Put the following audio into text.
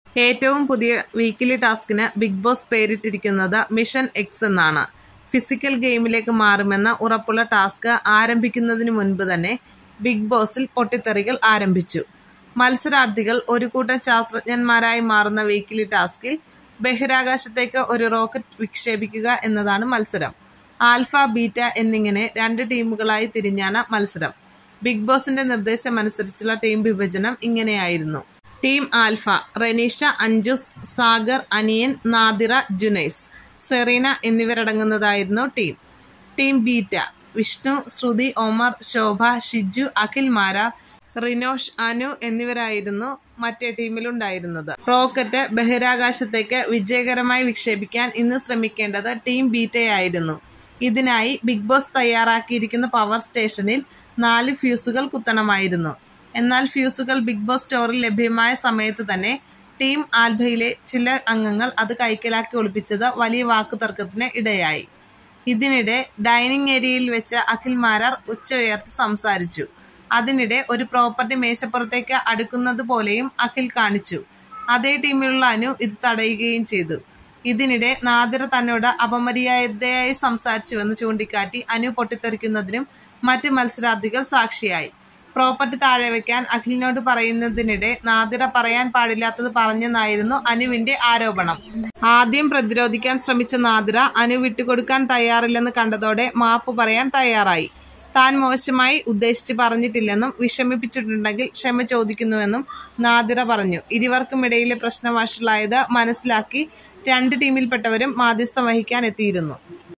ഏറ്റവും പുതിയ വീക്കിലി ടാസ്കിന് ബിഗ് ബോസ് പേരിട്ടിരിക്കുന്നത് മിഷൻ എക്സ് എന്നാണ് ഫിസിക്കൽ ഗെയിമിലേക്ക് മാറുമെന്ന ഉറപ്പുള്ള ടാസ്ക് ആരംഭിക്കുന്നതിന് മുൻപ് തന്നെ ബിഗ് ബോസിൽ പൊട്ടിത്തെറികൾ ആരംഭിച്ചു മത്സരാർത്ഥികൾ ഒരു കൂട്ടം ശാസ്ത്രജ്ഞന്മാരായി മാറുന്ന വീക്കിലി ടാസ്കിൽ ബഹിരാകാശത്തേക്ക് ഒരു റോക്കറ്റ് വിക്ഷേപിക്കുക എന്നതാണ് മത്സരം ആൽഫ ബീറ്റ എന്നിങ്ങനെ രണ്ട് ടീമുകളായി തിരിഞ്ഞാണ് മത്സരം ബിഗ് ബോസിന്റെ നിർദ്ദേശമനുസരിച്ചുള്ള ടീം വിഭജനം ഇങ്ങനെയായിരുന്നു ടീം ആൽഫ റെനീഷ അഞ്ജുസ് സാഗർ അനിയൻ നാദിറ ജുനൈസ് സെറീന എന്നിവരടങ്ങുന്നതായിരുന്നു team team beta Vishnu Shruthi Omar Shobha Shiju Akhil Marar Rinosh Anu എന്നിവരായിരുന്നു മറ്റേ ടീമിലുണ്ടായിരുന്നത് റോക്കറ്റ് ബഹിരാകാശത്തേക്ക് വിജയകരമായി വിക്ഷേപിക്കാൻ ഇന്ന് ശ്രമിക്കേണ്ടത് ടീം ബീറ്റയായിരുന്നു ഇതിനായി ബിഗ് ബോസ് തയ്യാറാക്കിയിരിക്കുന്ന പവർ സ്റ്റേഷനിൽ നാല് ഫ്യൂസുകൾ കുത്തണമായിരുന്നു എന്നാൽ ഫ്യൂസുകൾ ബിഗ് ബോസ് സ്റ്റോറിൽ ലഭ്യമായ സമയത്ത് തന്നെ ടീം ആൽബയിലെ ചില അംഗങ്ങൾ അത് കൈക്കലാക്കി ഒളിപ്പിച്ചത് വലിയ വാക്കുതർക്കത്തിന് ഇടയായി ഇതിനിടെ ഡൈനിങ് ഏരിയയിൽ വെച്ച് അഖിൽ മാരാർ ഉച്ച ഉയർത്തി സംസാരിച്ചു അതിനിടെ ഒരു പ്രോപ്പർട്ടി മേശപ്പുറത്തേക്ക് അടുക്കുന്നത് പോലെയും അഖിൽ കാണിച്ചു അതേ ടീമിലുള്ള അനു ഇത് തടയുകയും ചെയ്തു ഇതിനിടെ നാദിറ തന്നോട് അപമര്യാദയായി സംസാരിച്ചുവെന്ന് ചൂണ്ടിക്കാട്ടി അനു പൊട്ടിത്തെറിക്കുന്നതിനും മറ്റ് മത്സരാർത്ഥികൾ സാക്ഷിയായി പ്രോപ്പർട്ടി താഴെ വെക്കാൻ അഖിലിനോട് പറയുന്നതിനിടെ നാദിറ പറയാൻ പാടില്ലാത്തത് പറഞ്ഞെന്നായിരുന്നു അനുവിന്റെ ആരോപണം ആദ്യം പ്രതിരോധിക്കാൻ ശ്രമിച്ച നാദിറ അനു വിട്ടുകൊടുക്കാൻ തയ്യാറില്ലെന്ന് കണ്ടതോടെ മാപ്പ് പറയാൻ തയ്യാറായി താൻ മോശമായി ഉദ്ദേശിച്ച് പറഞ്ഞിട്ടില്ലെന്നും വിഷമിപ്പിച്ചിട്ടുണ്ടെങ്കിൽ ക്ഷമ ചോദിക്കുന്നുവെന്നും നാദിറ പറഞ്ഞു ഇരുവർക്കുമിടയിലെ പ്രശ്നം വഷളായത് മനസ്സിലാക്കി രണ്ട് ടീമിൽപ്പെട്ടവരും മാധ്യസ്ഥം വഹിക്കാൻ എത്തിയിരുന്നു